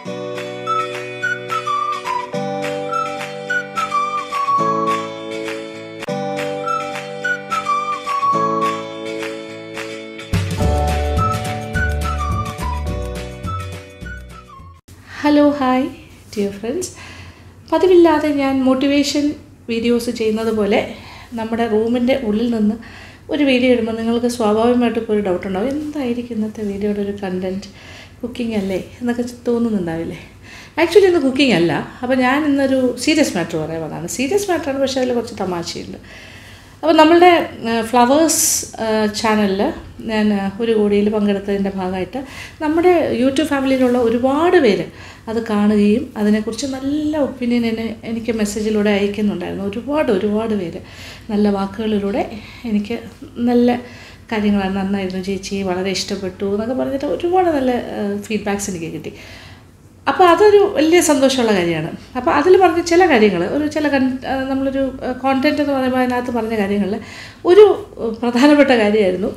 hello hi dear friends പതിവില്ലാതെ ഞാൻ motivation videos ചെയ്യുന്നത് പോലെ നമ്മുടെ റൂമിൻ്റെ ഉള്ളിൽ നിന്ന് ഒരു വീഡിയോ ഇടുമ്പോൾ നിങ്ങൾക്ക് സ്വാഭാവികമായിട്ടും ഇപ്പോൾ ഒരു ഡൗട്ട് ഉണ്ടാവും എന്തായിരിക്കും ഇന്നത്തെ വീഡിയോയുടെ ഒരു കണ്ടൻറ്റ് കുക്കിംഗ് അല്ലേ എന്നൊക്കെ തോന്നുന്നുണ്ടാവില്ലേ ആക്ച്വലി ഇന്ന് കുക്കിംഗ് അല്ല അപ്പോൾ ഞാൻ ഇന്നൊരു സീരിയസ് മാറ്റർ പറയാൻ വന്നതാണ് സീരിയസ് മാറ്ററാണ് പക്ഷേ അതിൽ കുറച്ച് തമാശയുണ്ട് അപ്പോൾ നമ്മളുടെ ഫ്ലവേഴ്സ് ചാനലിൽ ഞാൻ ഒരു കോടിയിൽ പങ്കെടുത്തതിൻ്റെ ഭാഗമായിട്ട് നമ്മുടെ യൂട്യൂബ് ഫാമിലിയിലുള്ള ഒരുപാട് പേര് അത് കാണുകയും അതിനെക്കുറിച്ച് നല്ല ഒപ്പീനിയൻ എന്നെ എനിക്ക് മെസ്സേജിലൂടെ അയക്കുന്നുണ്ടായിരുന്നു ഒരുപാട് ഒരുപാട് പേര് നല്ല വാക്കുകളിലൂടെ എനിക്ക് നല്ല കാര്യങ്ങളാണ് നന്നായിരുന്നു ചേച്ചി വളരെ ഇഷ്ടപ്പെട്ടു എന്നൊക്കെ പറഞ്ഞിട്ട് ഒരുപാട് നല്ല ഫീഡ്ബാക്ക്സ് എനിക്ക് കിട്ടി അപ്പോൾ അതൊരു വലിയ സന്തോഷമുള്ള കാര്യമാണ് അപ്പോൾ അതിൽ പറഞ്ഞ ചില കാര്യങ്ങൾ ഒരു ചില കൺ നമ്മളൊരു കോണ്ടൻറ്റ് എന്ന് പറയുമ്പോൾ അതിനകത്ത് പറഞ്ഞ കാര്യങ്ങളിൽ ഒരു പ്രധാനപ്പെട്ട കാര്യമായിരുന്നു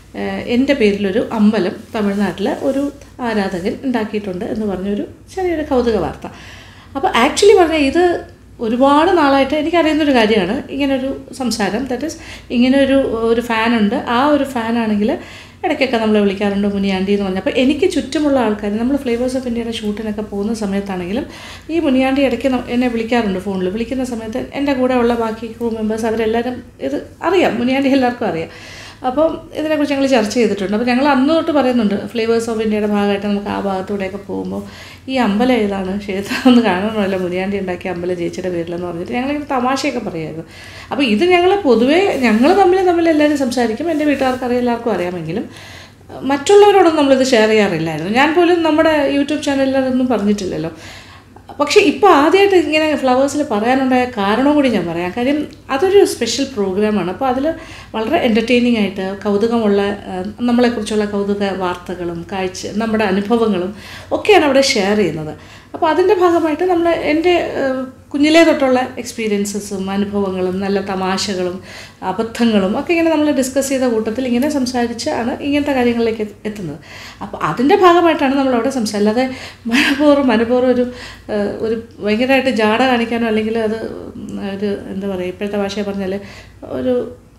എൻ്റെ പേരിലൊരു അമ്പലം തമിഴ്നാട്ടിൽ ഒരു ആരാധകൻ ഉണ്ടാക്കിയിട്ടുണ്ട് എന്ന് പറഞ്ഞൊരു ചെറിയൊരു കൗതുക വാർത്ത അപ്പോൾ ആക്ച്വലി പറഞ്ഞാൽ ഇത് ഒരുപാട് നാളായിട്ട് എനിക്കറിയുന്നൊരു കാര്യമാണ് ഇങ്ങനൊരു സംസാരം ദാറ്റ് ഇസ് ഇങ്ങനൊരു ഒരു ഫാനുണ്ട് ആ ഒരു ഫാനാണെങ്കിൽ ഇടയ്ക്കൊക്കെ നമ്മളെ വിളിക്കാറുണ്ട് മുനിയാണ്ടി എന്ന് പറഞ്ഞാൽ അപ്പോൾ എനിക്ക് ചുറ്റുമുള്ള ആൾക്കാർ നമ്മൾ ഫ്ലേവേഴ്സ് ഓഫ് ഇന്ത്യയുടെ ഷൂട്ടിനൊക്കെ പോകുന്ന സമയത്താണെങ്കിലും ഈ മുനിയാണ്ടി ഇടയ്ക്ക് എന്നെ വിളിക്കാറുണ്ട് ഫോണിൽ വിളിക്കുന്ന സമയത്ത് എൻ്റെ കൂടെ ഉള്ള ബാക്കി ക്രൂ മെമ്പേഴ്സ് അവരെല്ലാവരും ഇത് അറിയാം മുനിയാണ്ടി എല്ലാവർക്കും അറിയാം അപ്പം ഇതിനെക്കുറിച്ച് ഞങ്ങൾ ചർച്ച ചെയ്തിട്ടുണ്ട് അപ്പോൾ ഞങ്ങൾ അന്ന് തൊട്ട് പറയുന്നുണ്ട് ഫ്ലേവേഴ്സ് ഓഫ് ഇന്ത്യയുടെ ഭാഗമായിട്ട് നമുക്ക് ആ ഭാഗത്തൂടെയൊക്കെ പോകുമ്പോൾ ഈ അമ്പലം ഏതാണ് ക്ഷേത്രം ഒന്ന് കാണണമല്ലോ മുനിയാണ്ടി ഉണ്ടാക്കിയ അമ്പലം ചേച്ചിയുടെ പേരിലെന്ന് പറഞ്ഞിട്ട് ഞങ്ങളിങ്ങനെ തമാശയൊക്കെ പറയുമായിരുന്നു അപ്പോൾ ഇത് ഞങ്ങൾ പൊതുവേ ഞങ്ങൾ തമ്മിൽ തമ്മിൽ എല്ലാവരും സംസാരിക്കും എൻ്റെ വീട്ടുകാർക്കറിയാം എല്ലാവർക്കും അറിയാമെങ്കിലും മറ്റുള്ളവരോടൊന്നും നമ്മളിത് ഷെയർ ചെയ്യാറില്ലായിരുന്നു ഞാൻ പോലും നമ്മുടെ യൂട്യൂബ് ചാനലിൽ അതൊന്നും പറഞ്ഞിട്ടില്ലല്ലോ പക്ഷേ ഇപ്പോൾ ആദ്യമായിട്ട് ഇങ്ങനെ ഫ്ലവേഴ്സിൽ പറയാനുണ്ടായ കാരണം കൂടി ഞാൻ പറയാം കാര്യം അതൊരു സ്പെഷ്യൽ പ്രോഗ്രാമാണ് അപ്പോൾ അതിൽ വളരെ എൻ്റർടൈനിങ് ആയിട്ട് കൗതുകമുള്ള നമ്മളെക്കുറിച്ചുള്ള കൗതുക വാർത്തകളും കാഴ്ച നമ്മുടെ അനുഭവങ്ങളും ഒക്കെയാണ് അവിടെ ഷെയർ ചെയ്യുന്നത് അപ്പോൾ അതിൻ്റെ ഭാഗമായിട്ട് നമ്മൾ എൻ്റെ കുഞ്ഞിലേ തൊട്ടുള്ള എക്സ്പീരിയൻസസും അനുഭവങ്ങളും നല്ല തമാശകളും അബദ്ധങ്ങളും ഒക്കെ ഇങ്ങനെ നമ്മൾ ഡിസ്കസ് ചെയ്ത കൂട്ടത്തിൽ ഇങ്ങനെ സംസാരിച്ചാണ് ഇങ്ങനത്തെ കാര്യങ്ങളിലേക്ക് എത്തുന്നത് അപ്പോൾ അതിൻ്റെ ഭാഗമായിട്ടാണ് നമ്മളവിടെ സംസാരിച്ചത് അല്ലാതെ മനഃപൂർവ്വം മനഃപൂർവ്വം ഒരു ഒരു ഭയങ്കരമായിട്ട് ജാട കാണിക്കാനോ അല്ലെങ്കിൽ അത് ഒരു എന്താ പറയുക ഇപ്പോഴത്തെ ഭാഷയെ പറഞ്ഞാൽ ഒരു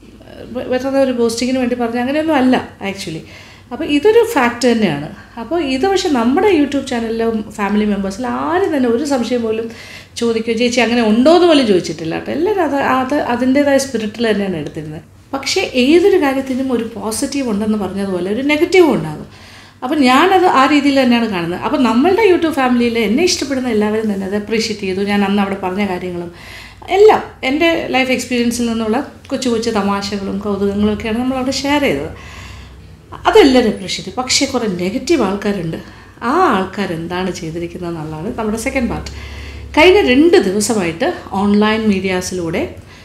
വെറുതെ ഒരു ബോസ്റ്റിങ്ങിന് വേണ്ടി പറഞ്ഞ അങ്ങനെയൊന്നും അല്ല ആക്ച്വലി അപ്പോൾ ഇതൊരു ഫാക്റ്റ് തന്നെയാണ് അപ്പോൾ ഇത് പക്ഷേ നമ്മുടെ യൂട്യൂബ് ചാനലിലും ഫാമിലി മെമ്പേഴ്സിൽ ആരും തന്നെ ഒരു സംശയം പോലും ചോദിക്കുകയോ ചേച്ചി അങ്ങനെ ഉണ്ടോ എന്ന് പോലും ചോദിച്ചിട്ടില്ല കേട്ടോ എല്ലാവരും അത് അത് അതിൻ്റേതായ സ്പിരിറ്റിൽ തന്നെയാണ് എടുത്തിരുന്നത് പക്ഷേ ഏതൊരു കാര്യത്തിനും ഒരു പോസിറ്റീവ് ഉണ്ടെന്ന് പറഞ്ഞതുപോലെ ഒരു നെഗറ്റീവും ഉണ്ടാകും അപ്പോൾ ഞാനത് ആ രീതിയിൽ തന്നെയാണ് കാണുന്നത് അപ്പോൾ നമ്മളുടെ യൂട്യൂബ് ഫാമിലിയിൽ എന്നെ ഇഷ്ടപ്പെടുന്ന എല്ലാവരും തന്നെ അത് അപ്രീഷിയേറ്റ് ചെയ്തു ഞാൻ അന്ന് അവിടെ പറഞ്ഞ കാര്യങ്ങളും എല്ലാം എൻ്റെ ലൈഫ് എക്സ്പീരിയൻസിൽ നിന്നുള്ള കൊച്ചു കൊച്ചു തമാശകളും കൗതുകങ്ങളും ഒക്കെയാണ് നമ്മളവിടെ ഷെയർ ചെയ്തത് അതെല്ലാവരും അപ്രീഷിയേറ്റ് പക്ഷേ കുറേ നെഗറ്റീവ് ആൾക്കാരുണ്ട് ആ ആൾക്കാർ എന്താണ് ചെയ്തിരിക്കുന്നത് എന്നുള്ളതാണ് നമ്മുടെ സെക്കൻഡ് പാർട്ട് കഴിഞ്ഞ രണ്ട് ദിവസമായിട്ട് ഓൺലൈൻ മീഡിയാസിലൂടെ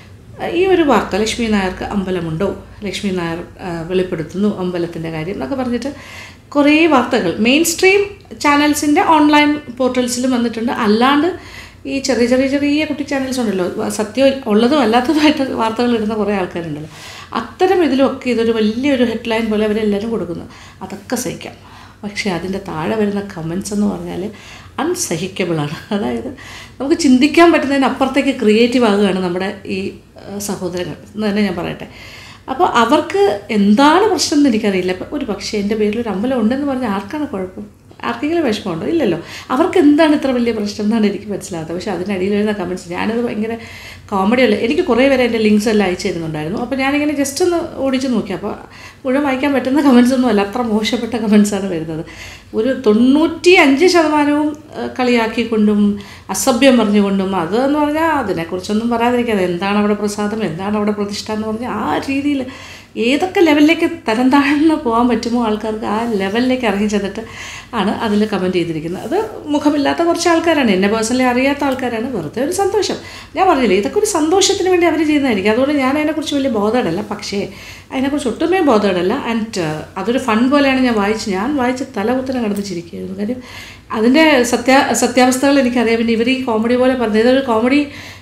ഈ ഒരു വാർത്ത ലക്ഷ്മി നായർക്ക് അമ്പലമുണ്ടോ ലക്ഷ്മി നായർ വെളിപ്പെടുത്തുന്നു അമ്പലത്തിൻ്റെ കാര്യം എന്നൊക്കെ പറഞ്ഞിട്ട് കുറേ വാർത്തകൾ മെയിൻ സ്ട്രീം ചാനൽസിൻ്റെ ഓൺലൈൻ പോർട്ടൽസിലും വന്നിട്ടുണ്ട് അല്ലാണ്ട് ഈ ചെറിയ ചെറിയ ചെറിയ കുട്ടി ചാനൽസ് ഉണ്ടല്ലോ സത്യം ഉള്ളതും അല്ലാത്തതുമായിട്ട് വാർത്തകൾ ഇടുന്ന കുറേ ആൾക്കാരുണ്ടല്ലോ അത്തരം ഇതിലൊക്കെ ഇതൊരു വലിയൊരു ഹെഡ്ലൈൻ പോലെ അവരെല്ലാവരും കൊടുക്കുന്നു അതൊക്കെ സഹിക്കാം പക്ഷേ അതിൻ്റെ താഴെ വരുന്ന കമൻസ് എന്ന് പറഞ്ഞാൽ അൺസഹിക്കബിളാണ് അതായത് നമുക്ക് ചിന്തിക്കാൻ പറ്റുന്നതിന് അപ്പുറത്തേക്ക് ക്രിയേറ്റീവ് ആകുകയാണ് നമ്മുടെ ഈ സഹോദരങ്ങൾ എന്ന് തന്നെ ഞാൻ പറയട്ടെ അപ്പോൾ അവർക്ക് എന്താണ് പ്രശ്നം എന്ന് എനിക്കറിയില്ല ഇപ്പം ഒരു പക്ഷേ എൻ്റെ പേരിൽ ഒരു അമ്പലം ഉണ്ടെന്ന് പറഞ്ഞാൽ ആർക്കാണ് കുഴപ്പം ആർക്കെങ്കിലും വിഷമമുണ്ടോ ഇല്ലല്ലോ അവർക്ക് എന്താണ് ഇത്ര വലിയ പ്രശ്നം എന്നാണ് എനിക്ക് മനസ്സിലാകാത്തത് പക്ഷേ അതിനടിയിൽ വരുന്ന കമൻറ്റ്സ് ഞാനത് ഭയങ്കര കോമഡി അല്ല എനിക്ക് കുറേ പേരെ എൻ്റെ ലിങ്ക്സ് എല്ലാം അയച്ചു തരുന്നുണ്ടായിരുന്നു അപ്പോൾ ഞാനിങ്ങനെ ജസ്റ്റ് ഒന്ന് ഓടിച്ച് നോക്കി അപ്പോൾ മുഴുവൻ വായിക്കാൻ പറ്റുന്ന കമൻസ് ഒന്നും അല്ല അത്ര മോശപ്പെട്ട കമൻസാണ് വരുന്നത് ഒരു തൊണ്ണൂറ്റി അഞ്ച് ശതമാനവും കളിയാക്കിക്കൊണ്ടും അസഭ്യം പറഞ്ഞുകൊണ്ടും അത് എന്ന് പറഞ്ഞാൽ അതിനെക്കുറിച്ചൊന്നും പറയാതിരിക്കാതെ എന്താണ് അവിടെ പ്രസാദം എന്താണ് അവിടെ പ്രതിഷ്ഠ എന്ന് പറഞ്ഞാൽ ആ രീതിയിൽ ഏതൊക്കെ ലെവലിലേക്ക് തരം താഴ്ന്ന് പോകാൻ പറ്റുമോ ആൾക്കാർക്ക് ആ ലെവലിലേക്ക് ഇറങ്ങി ചെന്നിട്ട് ആണ് അതിൽ കമൻറ്റ് ചെയ്തിരിക്കുന്നത് അത് മുഖമില്ലാത്ത കുറച്ച് ആൾക്കാരാണ് എന്നെ പേഴ്സണലി അറിയാത്ത ആൾക്കാരാണ് വെറുതെ ഒരു സന്തോഷം ഞാൻ പറഞ്ഞില്ലേ ഇതൊക്കെ ഒരു സന്തോഷത്തിന് വേണ്ടി അവർ ചെയ്യുന്നതായിരിക്കും അതുകൊണ്ട് ഞാൻ അതിനെക്കുറിച്ച് വലിയ ബോധമല്ല പക്ഷേ അതിനെക്കുറിച്ച് ഒട്ടുമേ ബോധമല്ല ആൻഡ് അതൊരു ഫൺ പോലെയാണ് ഞാൻ വായിച്ച് ഞാൻ വായിച്ച് തലകുത്തനെ കിടന്ന് ചിരിക്കുകയായിരുന്നു കാര്യം അതിൻ്റെ സത്യ സത്യാവസ്ഥകൾ എനിക്കറിയാം പിന്നെ ഇവർ ഈ കോമഡി പോലെ പറഞ്ഞത് ഇതൊരു കോമഡി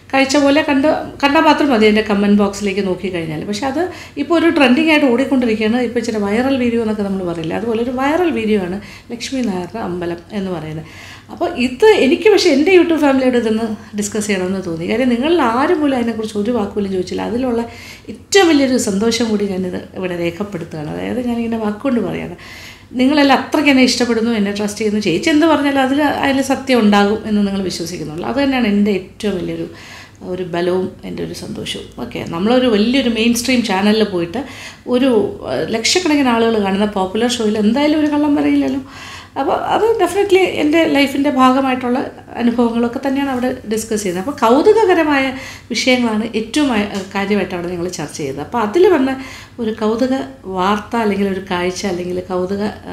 കഴിച്ച പോലെ കണ്ട് കണ്ടാൽ മാത്രം മതി എൻ്റെ കമൻറ്റ് ബോക്സിലേക്ക് നോക്കിക്കഴിഞ്ഞാൽ പക്ഷെ അത് ഇപ്പോൾ ഒരു ട്രെൻഡിങ് ആയിട്ട് ഓടിക്കൊണ്ടിരിക്കുകയാണ് ഇപ്പോൾ ഇച്ചിരി വൈറൽ വീഡിയോ എന്നൊക്കെ നമ്മൾ പറയില്ല അതുപോലെ ഒരു വൈറൽ വീഡിയോ ആണ് ലക്ഷ്മി നായരുടെ അമ്പലം എന്ന് പറയുന്നത് അപ്പോൾ ഇത് എനിക്ക് പക്ഷേ എൻ്റെ യൂട്യൂബ് ഫാമിലിയോട് ഇതൊന്ന് ഡിസ്കസ് ചെയ്യണമെന്ന് തോന്നി കാര്യം നിങ്ങളിൽ ആരും പോലും അതിനെക്കുറിച്ച് ഒരു വാക്കുപോലും ചോദിച്ചില്ല അതിലുള്ള ഏറ്റവും വലിയൊരു സന്തോഷം കൂടി ഞാനിത് ഇവിടെ രേഖപ്പെടുത്തുകയാണ് അതായത് ഞാനിങ്ങനെ വാക്കുകൊണ്ട് പറയുകയാണ് നിങ്ങളെല്ലാം അത്രയ്ക്ക് എന്നെ ഇഷ്ടപ്പെടുന്നു എന്നെ ട്രസ്റ്റ് ചെയ്യുന്നു ചേച്ചി എന്ത് പറഞ്ഞാലും അതിൽ അതിൽ സത്യം ഉണ്ടാകും എന്ന് നിങ്ങൾ വിശ്വസിക്കുന്നുള്ളൂ അത് തന്നെയാണ് എൻ്റെ ഏറ്റവും വലിയൊരു ഒരു ബലവും എൻ്റെ ഒരു സന്തോഷവും ഓക്കെ നമ്മളൊരു വലിയൊരു മെയിൻ സ്ട്രീം ചാനലിൽ പോയിട്ട് ഒരു അഹ്, ലക്ഷക്കണക്കിന് ആളുകൾ കാണുന്ന പോപ്പുലർ ഷോയിൽ എന്തായാലും ഒരു കള്ളം പറയില്ലല്ലോ അപ്പോൾ അത് ഡെഫിനറ്റ്ലി എൻ്റെ ലൈഫിൻ്റെ ഭാഗമായിട്ടുള്ള അനുഭവങ്ങളൊക്കെ തന്നെയാണ് അവിടെ ഡിസ്കസ് ചെയ്യുന്നത് അപ്പോൾ കൗതുകകരമായ വിഷയങ്ങളാണ് ഏറ്റവും ആ- കാര്യമായിട്ട് അവിടെ ഞങ്ങൾ ചർച്ച ചെയ്തത് അപ്പോൾ അതിൽ വന്ന ഒരു കൗതുക വാർത്ത അല്ലെങ്കിൽ ഒരു കാഴ്ച അല്ലെങ്കിൽ കൗതുക ആ,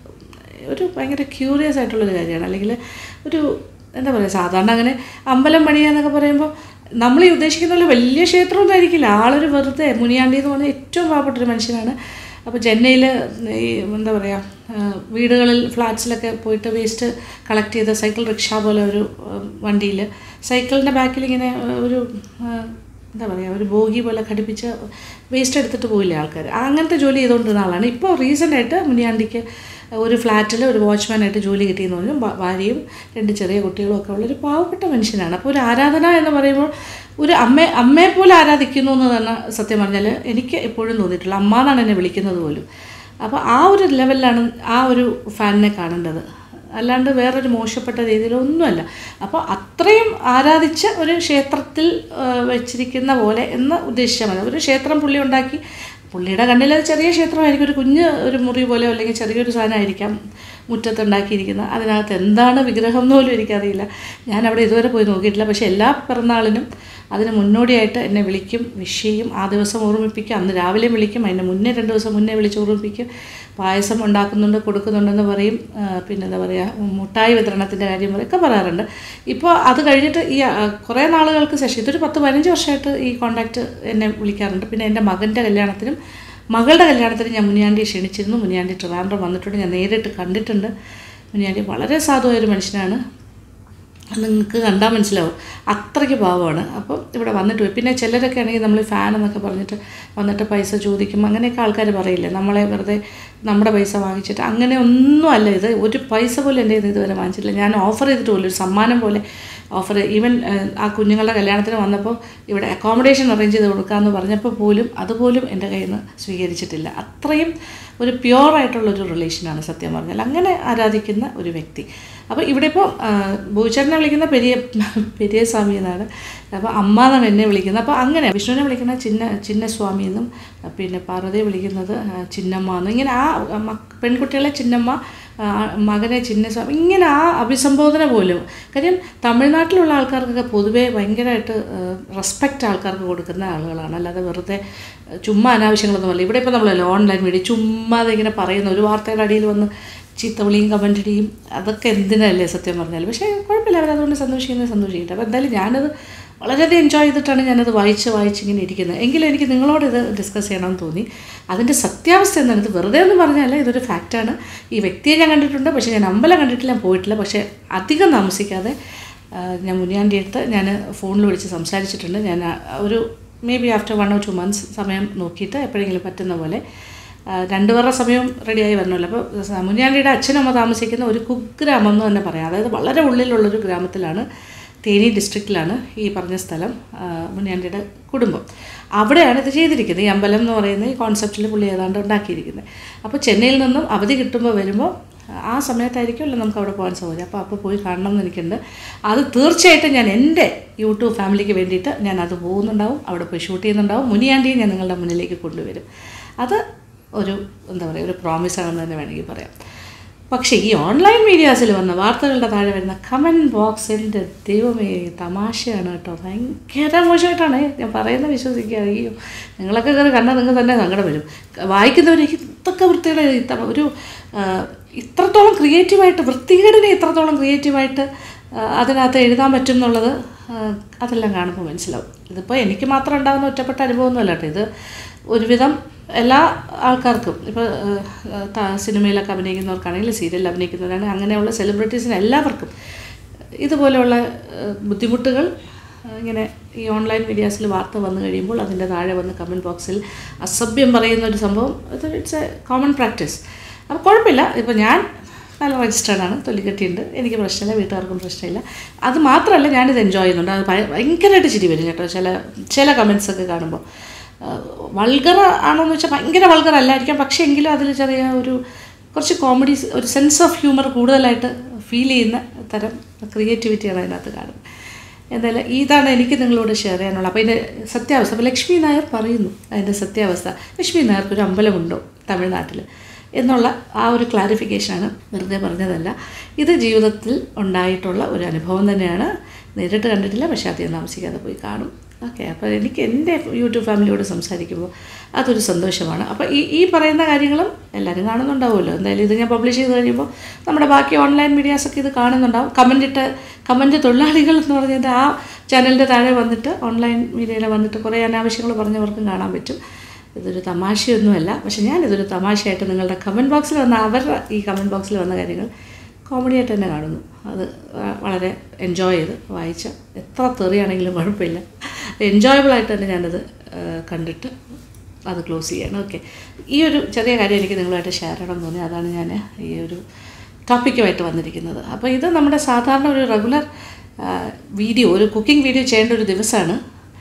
ഒരു ഭയങ്കര ക്യൂറിയസ് ആയിട്ടുള്ളൊരു കാര്യമാണ് അല്ലെങ്കിൽ ഒരു എന്താ പറയുക സാധാരണ അങ്ങനെ അമ്പലം പണിയാന്നൊക്കെ പറയുമ്പോൾ നമ്മൾ ഈ ഉദ്ദേശിക്കുന്ന പോലെ വലിയ ക്ഷേത്രമൊന്നും ആയിരിക്കില്ല ആളൊരു വെറുതെ മുനിയാണ്ടി എന്ന് പറഞ്ഞാൽ ഏറ്റവും പാവപ്പെട്ടൊരു മനുഷ്യനാണ് അപ്പോൾ ചെന്നൈയിൽ ഈ എന്താ പറയുക വീടുകളിൽ ഫ്ലാറ്റ്സിലൊക്കെ പോയിട്ട് വേസ്റ്റ് കളക്ട് ചെയ്ത സൈക്കിൾ റിക്ഷ പോലെ ഒരു വണ്ടിയിൽ സൈക്കിളിൻ്റെ ബാക്കിൽ ഇങ്ങനെ ആ, ഒരു ആ, എന്താ പറയുക ഒരു ബോഗി പോലെ ഘടിപ്പിച്ച് വേസ്റ്റ് എടുത്തിട്ട് പോയില്ലേ ആൾക്കാർ അങ്ങനത്തെ ജോലി ചെയ്തുകൊണ്ടിരുന്ന ആളാണ് ഇപ്പോൾ റീസെൻ്റായിട്ട് മുനിയാണ്ടിക്ക് ഒരു ഫ്ലാറ്റിൽ ഒരു വാച്ച്മാനായിട്ട് ജോലി കിട്ടിയെന്ന് പറഞ്ഞു ഭ- ഭാര്യയും രണ്ട് ചെറിയ കുട്ടികളും ഒക്കെ ഉള്ളൊരു പാവപ്പെട്ട മനുഷ്യനാണ് അപ്പോൾ ഒരു ആരാധന എന്ന് പറയുമ്പോൾ ഒരു അമ്മ അമ്മയെ പോലെ ആരാധിക്കുന്നു എന്ന് തന്നെ സത്യം പറഞ്ഞാൽ എനിക്ക് എപ്പോഴും തോന്നിയിട്ടുള്ള അമ്മ എന്നാണ് എന്നെ വിളിക്കുന്നത് പോലും അപ്പോൾ ആ ഒരു ലെവലിലാണ് ആ ഒരു ഫാനിനെ കാണേണ്ടത് അല്ലാണ്ട് വേറൊരു മോശപ്പെട്ട രീതിയിലൊന്നുമല്ല അപ്പോൾ അത്രയും ആരാധിച്ച ഒരു ക്ഷേത്രത്തിൽ ആ, വെച്ചിരിക്കുന്ന പോലെ എന്ന് ഉദ്ദേശിച്ചാൽ മതി ഒരു ക്ഷേത്രം പുള്ളി ഉണ്ടാക്കി പുള്ളിയുടെ കണ്ണിൽ അത് ചെറിയ ക്ഷേത്രമായിരിക്കും ഒരു കുഞ്ഞ് ഒരു മുറി പോലെ അല്ലെങ്കിൽ ചെറിയൊരു സാധനമായിരിക്കാം മുറ്റത്തുണ്ടാക്കിയിരിക്കുന്നത് അതിനകത്ത് എന്താണ് വിഗ്രഹം എന്ന് പോലും എനിക്കറിയില്ല ഞാൻ അവിടെ ഇതുവരെ പോയി നോക്കിയിട്ടില്ല പക്ഷേ എല്ലാ പിറന്നാളിനും അതിന് മുന്നോടിയായിട്ട് എന്നെ വിളിക്കും വിഷ് ചെയ്യും ആ ദിവസം ഓർമ്മിപ്പിക്കും അന്ന് രാവിലെ വിളിക്കും അതിൻ്റെ മുന്നേ രണ്ട് ദിവസം മുന്നേ വിളിച്ച് ഓർമ്മിപ്പിക്കും പായസം ഉണ്ടാക്കുന്നുണ്ട് കൊടുക്കുന്നുണ്ടെന്ന് പറയും ആ, പിന്നെ എന്താ പറയുക മുട്ടായി വിതരണത്തിൻ്റെ കാര്യം പറയും ഒക്കെ പറയാറുണ്ട് ഇപ്പോൾ അത് കഴിഞ്ഞിട്ട് ഈ ആ, കുറേ നാളുകൾക്ക് ശേഷം ഇതൊരു പത്ത് പതിനഞ്ച് വർഷമായിട്ട് ഈ കോണ്ടാക്റ്റ് എന്നെ വിളിക്കാറുണ്ട് പിന്നെ എൻ്റെ മകൻ്റെ കല്യാണത്തിനും മകളുടെ കല്യാണത്തിന് ഞാൻ മുനിയാണ്ടിയെ ക്ഷണിച്ചിരുന്നു മുനിയാണ്ടി ട്രിവാൻഡ്രം വന്നിട്ടുണ്ട് ഞാൻ നേരിട്ട് കണ്ടിട്ടുണ്ട് മുനിയാണ്ടി വളരെ സാധുവായൊരു മനുഷ്യനാണ് അത് നിങ്ങൾക്ക് കണ്ടാൽ മനസ്സിലാവും അത്രയ്ക്ക് പാവമാണ് അപ്പം ഇവിടെ വന്നിട്ട് പോയി പിന്നെ ചിലരൊക്കെ ആണെങ്കിൽ നമ്മൾ ഫാൻ എന്നൊക്കെ പറഞ്ഞിട്ട് വന്നിട്ട് പൈസ ചോദിക്കും അങ്ങനെയൊക്കെ ആൾക്കാർ പറയില്ലേ നമ്മളെ വെറുതെ നമ്മുടെ പൈസ വാങ്ങിച്ചിട്ട് അങ്ങനെ ഒന്നും അല്ല ഇത് ഒരു പൈസ പോലും എൻ്റെ കയ്യിൽ നിന്ന് ഇതുവരെ വാങ്ങിച്ചിട്ടില്ല ഞാൻ ഓഫർ ചെയ്തിട്ട് പോലും ഒരു സമ്മാനം പോലെ ഓഫർ ഈവൻ ആ കുഞ്ഞുങ്ങളുടെ കല്യാണത്തിന് വന്നപ്പോൾ ഇവിടെ അക്കോമഡേഷൻ അറേഞ്ച് ചെയ്ത് കൊടുക്കാമെന്ന് പറഞ്ഞപ്പോൾ പോലും അതുപോലും എൻ്റെ കയ്യിൽ നിന്ന് സ്വീകരിച്ചിട്ടില്ല അത്രയും ഒരു പ്യുവറായിട്ടുള്ളൊരു റിലേഷനാണ് സത്യം പറഞ്ഞാൽ അങ്ങനെ ആരാധിക്കുന്ന ഒരു വ്യക്തി അപ്പോൾ ഇവിടെ ഇപ്പോൾ ഭൂചരനെ വിളിക്കുന്ന പെരിയ പെരിയ സ്വാമി എന്നാണ് അപ്പോൾ അമ്മ എന്നാണ് എന്നെ വിളിക്കുന്നത് അപ്പോൾ അങ്ങനെ വിഷ്ണുവിനെ വിളിക്കുന്ന ചിന്ന ചിന്നസ്വാമി എന്നും പിന്നെ പാർവതിയെ വിളിക്കുന്നത് ആ, ചിന്നമ്മ എന്നും ഇങ്ങനെ ആ മക്ക- പെൺകുട്ടികളെ ചിന്നമ്മ ആ, മകനെ ചിന്നസ്വാമി ഇങ്ങനെ ആ അഭിസംബോധന പോലും കാര്യം തമിഴ്നാട്ടിലുള്ള ആൾക്കാർക്കൊക്കെ പൊതുവേ ഭയങ്കരമായിട്ട് റെസ്പെക്റ്റ് ആൾക്കാർക്ക് കൊടുക്കുന്ന ആളുകളാണ് അല്ലാതെ വെറുതെ ചുമ്മാ അനാവശ്യങ്ങളൊന്നും അല്ല ഇവിടെ ഇപ്പോൾ നമ്മളല്ലോ ഓൺലൈൻ മീഡിയ ചുമ്മാതെ ഇങ്ങനെ പറയുന്ന ഒരു വാർത്തയുടെ അടിയിൽ വന്ന് ചീത്തവിളിയും കമൻറ്റടിയും അതൊക്കെ എന്തിനല്ലേ സത്യം പറഞ്ഞാൽ പക്ഷേ കുഴപ്പമില്ല അവരതുകൊണ്ട് സന്തോഷിക്കുന്നത് സന്തോഷിക്കട്ടെ അപ്പോൾ എന്തായാലും ഞാനത് വളരെയധികം എൻജോയ് ചെയ്തിട്ടാണ് ഞാനത് വായിച്ച് വായിച്ച് ഇങ്ങനെ ഇരിക്കുന്നത് എങ്കിലും എനിക്ക് നിങ്ങളോട് ഇത് ഡിസ്കസ് ചെയ്യണമെന്ന് തോന്നി അതിൻ്റെ സത്യാവസ്ഥ എന്താണ് ഇത് വെറുതെ ഒന്നും പറഞ്ഞാൽ ഇതൊരു ഫാക്റ്റാണ് ഈ വ്യക്തിയെ ഞാൻ കണ്ടിട്ടുണ്ട് പക്ഷേ ഞാൻ അമ്പലം കണ്ടിട്ടില്ല പോയിട്ടില്ല പക്ഷേ അധികം താമസിക്കാതെ ആ, ഞാൻ മുനിയാൻ്റെ അടുത്ത് ഞാൻ ഫോണിൽ വിളിച്ച് സംസാരിച്ചിട്ടുണ്ട് ഞാൻ ആ, ഒരു maybe after one or two months സമയം നോക്കിയിട്ട് എപ്പോഴെങ്കിലും പറ്റുന്ന പോലെ ആ, രണ്ട് പേരുടെ സമയം റെഡിയായി വരണമല്ലോ അപ്പോൾ സ- മുനിയാണ്ടിയുടെ അച്ഛനമ്മ താമസിക്കുന്ന ഒരു കുഗ്രാമം എന്ന് തന്നെ പറയാം അതായത് വളരെ ഉള്ളിലുള്ളൊരു ഗ്രാമത്തിലാണ് തേനി ഡിസ്ട്രിക്റ്റിലാണ് ഈ പറഞ്ഞ സ്ഥലം ആ, മുനിയാണ്ടിയുടെ കുടുംബം അവിടെയാണ് ഇത് ചെയ്തിരിക്കുന്നത് ഈ അമ്പലം എന്ന് പറയുന്ന ഈ കോൺസെപ്റ്റിൽ പുള്ളി ഏതാണ്ട് ഉണ്ടാക്കിയിരിക്കുന്നത് അപ്പോൾ ചെന്നൈയിൽ നിന്നും അവധി കിട്ടുമ്പോൾ വരുമ്പോൾ ആ സമയത്തായിരിക്കുമല്ലോ നമുക്ക് അവിടെ പോകാൻ സൗകര്യം അപ്പോൾ അപ്പോൾ പോയി കാണണം എന്ന് എനിക്കുണ്ട് അത് തീർച്ചയായിട്ടും ഞാൻ എൻ്റെ യൂട്യൂബ് ഫാമിലിക്ക് വേണ്ടിയിട്ട് ഞാൻ അത് പോകുന്നുണ്ടാവും അവിടെ പോയി ഷൂട്ട് ചെയ്യുന്നുണ്ടാവും മുനിയാണ്ടിയും ഞാൻ നിങ്ങളുടെ മുന്നിലേക്ക് കൊണ്ടുവരും അത് ഒരു എന്താ പറയുക ഒരു പ്രോമിസ് ആണെന്ന് തന്നെ വേണമെങ്കിൽ പറയാം പക്ഷേ ഈ ഓൺലൈൻ മീഡിയാസിൽ വന്ന വാർത്തകളുടെ താഴെ വരുന്ന കമൻറ്റ് ബോക്സ് എൻ്റെ ദൈവമേ തമാശയാണ് കേട്ടോ ഭയങ്കര മോശമായിട്ടാണ് ഞാൻ പറയുന്നത് വിശ്വസിക്കുക അയ്യോ നിങ്ങളൊക്കെ കയറി കണ്ടാൽ നിങ്ങൾക്ക് തന്നെ സങ്കടം വരും വായിക്കുന്നവരേക്ക് ഇതൊക്കെ വൃത്തിയുടെ ഇത്ര ഒരു ആ, ഇത്രത്തോളം ക്രിയേറ്റീവായിട്ട് വൃത്തികേടിനെ ഇത്രത്തോളം ക്രിയേറ്റീവായിട്ട് ആ, അതിനകത്ത് എഴുതാൻ പറ്റും എന്നുള്ളത് ആ, അതെല്ലാം കാണുമ്പോൾ മനസ്സിലാവും ഇതിപ്പോൾ എനിക്ക് മാത്രം ഉണ്ടാകുന്ന ഒറ്റപ്പെട്ട അനുഭവമൊന്നുമല്ല കേട്ടോ ഇത് ഒരുവിധം എല്ലാ ആൾക്കാർക്കും ഇപ്പോൾ സിനിമയിലൊക്കെ അഭിനയിക്കുന്നവർക്കാണെങ്കിലും സീരിയലിൽ അഭിനയിക്കുന്നവരാണെങ്കിൽ അങ്ങനെയുള്ള സെലിബ്രിറ്റീസിന് എല്ലാവർക്കും ഇതുപോലെയുള്ള ആ, ബുദ്ധിമുട്ടുകൾ ആ, ഇങ്ങനെ ഈ ഓൺലൈൻ മീഡിയാസിൽ വാർത്ത വന്നു കഴിയുമ്പോൾ അതിൻ്റെ താഴെ വന്ന് കമൻറ്റ് ബോക്സിൽ അസഭ്യം പറയുന്ന ഒരു സംഭവം ഇത് ഇറ്റ്സ് എ കോമൺ പ്രാക്ടീസ് അപ്പോൾ കുഴപ്പമില്ല ഇപ്പോൾ ഞാൻ നല്ല രജിസ്റ്റേർഡ് ആണ് തൊലിക്കെട്ടിയുണ്ട് എനിക്ക് പ്രശ്നമില്ല വീട്ടുകാർക്കും പ്രശ്നമില്ല അത് മാത്രമല്ല ഞാനിത് എൻജോയ് ചെയ്യുന്നുണ്ട് അത് ഭയ- ഭയങ്കരമായിട്ട് ചിരി വരും കേട്ടോ ചില ചില കമൻസ് ഒക്കെ കാണുമ്പോൾ വൾഗർ ആണോന്ന് വെച്ചാൽ ഭയങ്കര വൾഗർ അല്ലായിരിക്കാം പക്ഷേ എങ്കിലും അതിൽ ചെറിയ ഒരു കുറച്ച് കോമഡി ഒരു സെൻസ് ഓഫ് ഹ്യൂമർ കൂടുതലായിട്ട് ഫീൽ ചെയ്യുന്ന തരം ക്രിയേറ്റിവിറ്റിയാണ് അതിനകത്ത് കാണുന്നത് എന്തായാലും ഇതാണ് എനിക്ക് നിങ്ങളോട് ഷെയർ ചെയ്യാനുള്ളത് അപ്പോൾ ഇതിൻ്റെ സത്യാവസ്ഥ അപ്പോൾ ലക്ഷ്മി നായർ പറയുന്നു അതിൻ്റെ സത്യാവസ്ഥ ലക്ഷ്മി നായർക്ക് ഒരു അമ്പലമുണ്ടോ തമിഴ്നാട്ടിൽ എന്നുള്ള ആ ഒരു ക്ലാരിഫിക്കേഷനാണ് വെറുതെ പറഞ്ഞതല്ല ഇത് ജീവിതത്തിൽ ഉണ്ടായിട്ടുള്ള ഒരു അനുഭവം തന്നെയാണ് നേരിട്ട് കണ്ടിട്ടില്ല പക്ഷേ അധികം താമസിക്കാതെ പോയി കാണും ഓക്കെ അപ്പോൾ എനിക്ക് എൻ്റെ യൂട്യൂബ് ഫാമിലിയോട് സംസാരിക്കുമ്പോൾ അതൊരു സന്തോഷമാണ് അപ്പോൾ ഈ ഈ പറയുന്ന കാര്യങ്ങളും എല്ലാവരും കാണുന്നുണ്ടാവുമല്ലോ എന്തായാലും ഇത് ഞാൻ പബ്ലിഷ് ചെയ്ത് കഴിയുമ്പോൾ നമ്മുടെ ബാക്കി ഓൺലൈൻ മീഡിയാസൊക്കെ ഇത് കാണുന്നുണ്ടാവും കമൻ്റ് ഇട്ട് കമൻറ്റ് തൊഴിലാളികൾ എന്ന് പറഞ്ഞിട്ട് ആ ചാനലിൻ്റെ താഴെ വന്നിട്ട് ഓൺലൈൻ മീഡിയയിൽ വന്നിട്ട് കുറേ അനാവശ്യങ്ങൾ പറഞ്ഞവർക്കും കാണാൻ പറ്റും ഇതൊരു തമാശയൊന്നുമല്ല പക്ഷെ ഞാനിതൊരു തമാശയായിട്ട് നിങ്ങളുടെ കമൻറ്റ് ബോക്സിൽ വന്ന അവരുടെ ഈ കമൻറ്റ് ബോക്സിൽ വന്ന കാര്യങ്ങൾ കോമഡിയായിട്ട് തന്നെ കാണുന്നു അത് വ- വളരെ എൻജോയ് ചെയ്ത് വായിച്ച എത്ര തെറിയാണെങ്കിലും കുഴപ്പമില്ല എൻജോയബിളായിട്ട് തന്നെ ഞാനത് ആ, കണ്ടിട്ട് അത് ക്ലോസ് ചെയ്യണം ഓക്കെ ഈ ഒരു ചെറിയ കാര്യം എനിക്ക് നിങ്ങളുമായിട്ട് ഷെയർ ചെയ്യണം എന്ന് തോന്നി അതാണ് ഞാൻ ഈ ഒരു ടോപ്പിക്കുമായിട്ട് വന്നിരിക്കുന്നത് അപ്പോൾ ഇത് നമ്മുടെ സാധാരണ ഒരു റെഗുലർ വീഡിയോ ഒരു കുക്കിംഗ് വീഡിയോ ചെയ്യേണ്ട ഒരു ദിവസമാണ്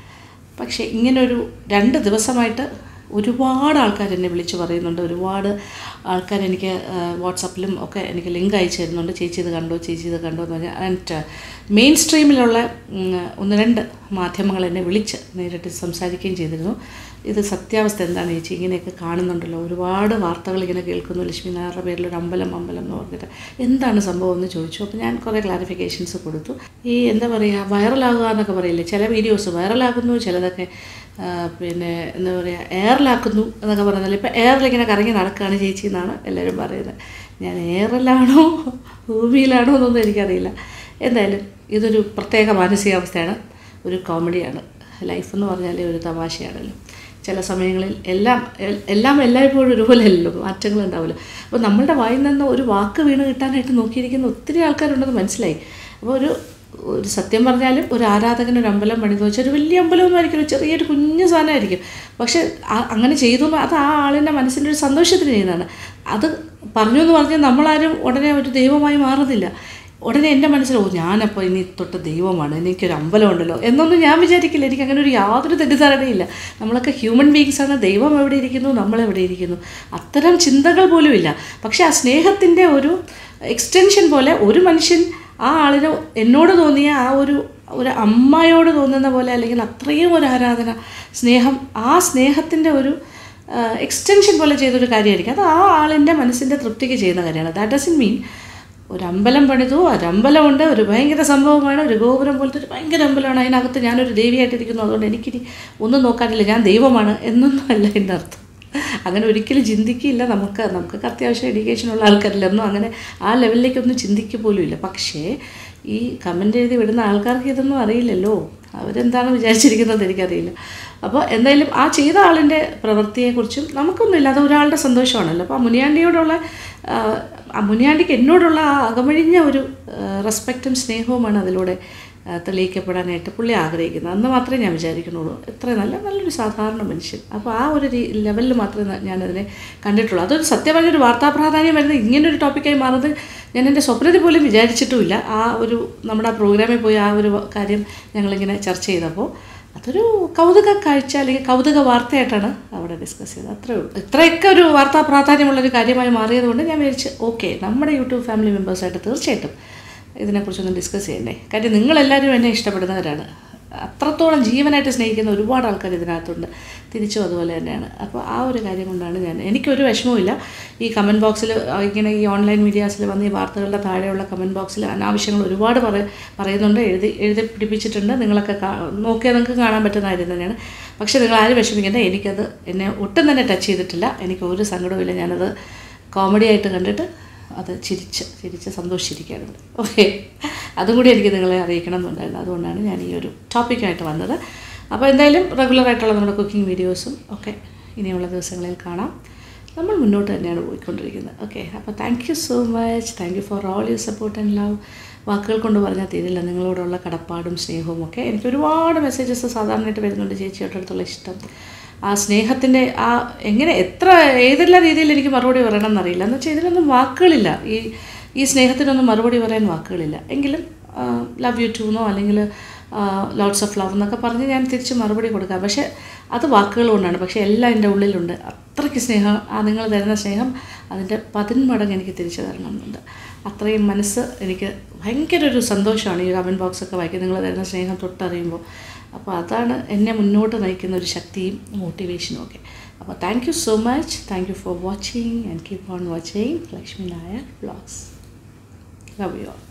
പക്ഷേ ഇങ്ങനൊരു രണ്ട് ദിവസമായിട്ട് ഒരുപാട് ആൾക്കാർ എന്നെ വിളിച്ച് പറയുന്നുണ്ട് ഒരുപാട് ആൾക്കാർ എനിക്ക് വാട്സപ്പിലും ഒക്കെ എനിക്ക് ലിങ്ക് അയച്ചു തരുന്നുണ്ട് ചേച്ചി ഇത് കണ്ടോ ചേച്ചി ഇത് കണ്ടോ എന്ന് പറഞ്ഞാൽ ആൻഡ് മെയിൻ സ്ട്രീമിലുള്ള ഉം, ഒന്ന് രണ്ട് മാധ്യമങ്ങൾ എന്നെ വിളിച്ച് നേരിട്ട് സംസാരിക്കുകയും ചെയ്തിരുന്നു ഇത് സത്യാവസ്ഥ എന്താണ് ചേച്ചി ഇങ്ങനെയൊക്കെ കാണുന്നുണ്ടല്ലോ ഒരുപാട് വാർത്തകൾ ഇങ്ങനെ കേൾക്കുന്നു ലക്ഷ്മി നായരുടെ പേരിൽ ഒരു അമ്പലം അമ്പലം എന്ന് പറഞ്ഞിട്ട് എന്താണ് സംഭവം എന്ന് ചോദിച്ചു അപ്പോൾ ഞാൻ കുറേ ക്ലാരിഫിക്കേഷൻസ് കൊടുത്തു ഈ എന്താ പറയുക വൈറലാകുക എന്നൊക്കെ പറയില്ലേ ചില വീഡിയോസ് വൈറലാകുന്നു ചിലതൊക്കെ ആ, പിന്നെ എന്താ പറയുക എയറിലാക്കുന്നു എന്നൊക്കെ പറഞ്ഞാൽ ഇപ്പോൾ എയറിലിങ്ങനെ കറങ്ങി നടക്കുകയാണ് ചേച്ചി എന്നാണ് എല്ലാവരും പറയുന്നത് ഞാൻ എയറിലാണോ ഭൂമിയിലാണോ എന്നൊന്നും എനിക്കറിയില്ല എന്തായാലും ഇതൊരു പ്രത്യേക മാനസികാവസ്ഥയാണ് ഒരു കോമഡിയാണ് ലൈഫ് എന്ന് പറഞ്ഞാൽ ഒരു തമാശയാണല്ലോ ചില സമയങ്ങളിൽ എല്ലാം എൽ- എല്ലാം എല്ലായ്പ്പോഴും ഒരുപോലെയല്ലോ മാറ്റങ്ങൾ ഉണ്ടാവില്ല അപ്പോൾ നമ്മളുടെ വായിൽ നിന്ന് ഒരു വാക്ക് വീണ് കിട്ടാനായിട്ട് നോക്കിയിരിക്കുന്ന ഒത്തിരി ആൾക്കാരുണ്ടെന്ന് മനസ്സിലായി അപ്പോൾ ഒരു ഒരു സത്യം പറഞ്ഞാലും ഒരു ആരാധകൻ ഒരു അമ്പലം പണിതെന്ന് വെച്ചാൽ ഒരു വലിയ അമ്പലമൊന്നും ആയിരിക്കും ഒരു ചെറിയൊരു കുഞ്ഞു സാധനമായിരിക്കും പക്ഷെ ആ- അങ്ങനെ ചെയ്തു എന്ന് അത് ആ ആളിൻ്റെ മനസ്സിൻ്റെ ഒരു സന്തോഷത്തിന് ചെയ്യുന്നതാണ് അത് പറഞ്ഞു എന്ന് പറഞ്ഞാൽ നമ്മളാരും ഉടനെ ഒരു ദൈവമായി മാറുന്നില്ല ഉടനെ എൻ്റെ മനസ്സിൽ ഓ ഞാനപ്പോൾ ഇനി തൊട്ട് ദൈവമാണ് എനിക്കൊരു അമ്പലം ഉണ്ടല്ലോ എന്നൊന്നും ഞാൻ വിചാരിക്കില്ല എനിക്ക് അങ്ങനെ ഒരു യാതൊരു തെറ്റിദ്ധാരണയില്ല നമ്മളൊക്കെ ഹ്യൂമൻ ബീങ്സ് ആണ് ദൈവം എവിടെ ഇരിക്കുന്നു നമ്മൾ എവിടെ ഇരിക്കുന്നു അത്തരം ചിന്തകൾ പോലും ഇല്ല പക്ഷേ ആ സ്നേഹത്തിൻ്റെ ഒരു എക്സ്റ്റൻഷൻ പോലെ ഒരു മനുഷ്യൻ ആ ആളിന് എന്നോട് തോന്നിയ ആ ഒരു ഒരു അമ്മയോട് തോന്നുന്ന പോലെ അല്ലെങ്കിൽ അത്രയും ഒരു ആരാധന സ്നേഹം ആ സ്നേഹത്തിൻ്റെ ഒരു എക്സ്റ്റൻഷൻ പോലെ ചെയ്തൊരു കാര്യമായിരിക്കും അത് ആ ആളിൻ്റെ മനസ്സിൻ്റെ തൃപ്തിക്ക് ചെയ്യുന്ന കാര്യമാണ് ദാറ്റ് ഡസൻ മീൻ ഒരു അമ്പലം പണിതു ഒരു അമ്പലമുണ്ട് ഒരു ഭയങ്കര സംഭവമാണ് ഒരു ഗോപുരം പോലത്തെ ഒരു ഭയങ്കര അമ്പലമാണ് അതിനകത്ത് ഞാനൊരു ദേവിയായിട്ടിരിക്കുന്നു അതുകൊണ്ട് എനിക്കിനി ഒന്നും നോക്കാനില്ല ഞാൻ ദൈവമാണ് എന്നൊന്നും അല്ല എൻ്റെ അർത്ഥം അങ്ങനെ ഒരിക്കലും ചിന്തിക്കില്ല നമുക്ക് നമുക്കൊക്കെ അത്യാവശ്യം എഡ്യൂക്കേഷനുള്ള ആൾക്കാരിലൊന്നും അങ്ങനെ ആ ലെവലിലേക്കൊന്നും ചിന്തിക്കുക പോലും ഇല്ല പക്ഷേ ഈ കമൻ്റ് എഴുതി വിടുന്ന ആൾക്കാർക്ക് ഇതൊന്നും അറിയില്ലല്ലോ അവരെന്താണ് വിചാരിച്ചിരിക്കുന്നത് എനിക്കറിയില്ല അപ്പോൾ എന്തായാലും ആ ചെയ്ത ആളിൻ്റെ പ്രവൃത്തിയെക്കുറിച്ചും നമുക്കൊന്നുമില്ല അത് ഒരാളുടെ സന്തോഷമാണല്ലോ അപ്പോൾ ആ മുനിയാണ്ടിയോടുള്ള ആ, ആ മുനിയാണ്ടിക്ക് എന്നോടുള്ള ആ അകമഴിഞ്ഞ ഒരു റെസ്പെക്റ്റും സ്നേഹവുമാണ് അതിലൂടെ ആ, തെളിയിക്കപ്പെടാനായിട്ട് പുള്ളി ആഗ്രഹിക്കുന്നത് അന്ന് മാത്രമേ ഞാൻ വിചാരിക്കുന്നുള്ളൂ എത്ര നല്ല നല്ലൊരു സാധാരണ മനുഷ്യൻ അപ്പോൾ ആ ഒരു രീ- ലെവലിൽ മാത്രമേ ന- ഞാനതിനെ കണ്ടിട്ടുള്ളൂ അതൊരു സത്യം പറഞ്ഞൊരു വാർത്താ പ്രാധാന്യം വരുന്നത് ഇങ്ങനൊരു ടോപ്പിക്കായി മാറുന്നത് ഞാൻ എൻ്റെ സ്വപ്നത്തിൽ പോലും വിചാരിച്ചിട്ടുമില്ല ആ ഒരു നമ്മുടെ ആ പ്രോഗ്രാമിൽ പോയി ആ ഒരു കാര്യം ഞങ്ങളിങ്ങനെ ചർച്ച ചെയ്തപ്പോൾ അതൊരു കൗതുക കാഴ്ച അല്ലെങ്കിൽ കൗതുക വാർത്തയായിട്ടാണ് അവിടെ ഡിസ്കസ് ചെയ്തത് അത്രേ ഉള്ളൂ ഇത്രയൊക്കെ ഒരു വാർത്താ പ്രാധാന്യമുള്ളൊരു കാര്യമായി മാറിയതുകൊണ്ട് ഞാൻ വിചാരിച്ചു ഓക്കെ നമ്മുടെ യൂട്യൂബ് ഫാമിലി മെമ്പേഴ്സായിട്ട് തീർച്ചയായിട്ടും ഇതിനെക്കുറിച്ചൊന്ന് ഡിസ്കസ് ചെയ്യണ്ടേ കാര്യം നിങ്ങളെല്ലാവരും എന്നെ ഇഷ്ടപ്പെടുന്നവരാണ് അത്രത്തോളം ജീവനായിട്ട് സ്നേഹിക്കുന്ന ഒരുപാട് ആൾക്കാർ ഇതിനകത്തുണ്ട് തിരിച്ചും അതുപോലെ തന്നെയാണ് അപ്പോൾ ആ ഒരു കാര്യം കൊണ്ടാണ് ഞാൻ എനിക്കൊരു വിഷമവുമില്ല ഈ കമൻറ്റ് ബോക്സിൽ ഇങ്ങനെ ഈ ഓൺലൈൻ മീഡിയാസിൽ വന്ന് ഈ വാർത്തകളുടെ താഴെയുള്ള കമൻറ്റ് ബോക്സിൽ അനാവശ്യങ്ങൾ ഒരുപാട് പറ പറയുന്നുണ്ട് എഴുതി എഴുതി പിടിപ്പിച്ചിട്ടുണ്ട് നിങ്ങളൊക്കെ കാ നോക്കിയാൽ നിങ്ങൾക്ക് കാണാൻ പറ്റുന്ന കാര്യം തന്നെയാണ് പക്ഷേ നിങ്ങൾ ആരും വിഷമിക്കേണ്ട എനിക്കത് എന്നെ ഒട്ടും തന്നെ ടച്ച് ചെയ്തിട്ടില്ല എനിക്ക് ഒരു സങ്കടവുമില്ല ഞാനത് കോമഡി ആയിട്ട് കണ്ടിട്ട് അത് ചിരിച്ച് ചിരിച്ച് സന്തോഷിച്ചിരിക്കാറുണ്ട് ഓക്കെ അതും കൂടി എനിക്ക് നിങ്ങളെ അറിയിക്കണം എന്നുണ്ടായിരുന്നു അതുകൊണ്ടാണ് ഞാൻ ഈ ഒരു ടോപ്പിക്കായിട്ട് വന്നത് അപ്പോൾ എന്തായാലും റെഗുലറായിട്ടുള്ള നമ്മുടെ കുക്കിംഗ് വീഡിയോസും ഒക്കെ ഇനിയുള്ള ദിവസങ്ങളിൽ കാണാം നമ്മൾ മുന്നോട്ട് തന്നെയാണ് പോയിക്കൊണ്ടിരിക്കുന്നത് ഓക്കെ അപ്പോൾ thank you so much thank you for all you support and love വാക്കുകൾ കൊണ്ട് പറഞ്ഞാൽ തീരില്ല നിങ്ങളോടുള്ള കടപ്പാടും സ്നേഹവും ഒക്കെ എനിക്ക് ഒരുപാട് മെസ്സേജസ് സാധാരണയായിട്ട് വരുന്നുണ്ട് ചേച്ചിയുടെ അടുത്തുള്ള ഇഷ്ടം ആ സ്നേഹത്തിൻ്റെ ആ എങ്ങനെ എത്ര ഏതെല്ലാം രീതിയിൽ എനിക്ക് മറുപടി പറയണം എന്നറിയില്ല എന്ന് വെച്ചാൽ ഇതിനൊന്നും വാക്കുകളില്ല ഈ ഈ സ്നേഹത്തിനൊന്നും മറുപടി പറയാൻ വാക്കുകളില്ല എങ്കിലും ലവ് യു ടു എന്നോ അല്ലെങ്കിൽ ലോട്ട്സ് ഓഫ് ലവ് എന്നൊക്കെ പറഞ്ഞ് ഞാൻ തിരിച്ച് മറുപടി കൊടുക്കാം പക്ഷേ അത് വാക്കുകൾ കൊണ്ടാണ് പക്ഷേ എല്ലാം എൻ്റെ ഉള്ളിലുണ്ട് അത്രയ്ക്ക് സ്നേഹം ആ നിങ്ങൾ തരുന്ന സ്നേഹം അതിൻ്റെ പതിന്മടങ്ങ് എനിക്ക് തിരിച്ചു തരണം എന്നുണ്ട് അത്രയും മനസ്സ് എനിക്ക് ഭയങ്കര ഒരു സന്തോഷമാണ് ഈ കമൻറ്റ് ബോക്സൊക്കെ വായിക്കുന്നത് നിങ്ങൾ തരുന്ന സ്നേഹം തൊട്ടറിയുമ്പോൾ അപ്പോൾ അതാണ് എന്നെ മുന്നോട്ട് നയിക്കുന്ന ഒരു ശക്തിയും മോട്ടിവേഷനും ഒക്കെ അപ്പോൾ thank you so much thank you for watching and keep on watching Lakshmi Nair vlogs love you all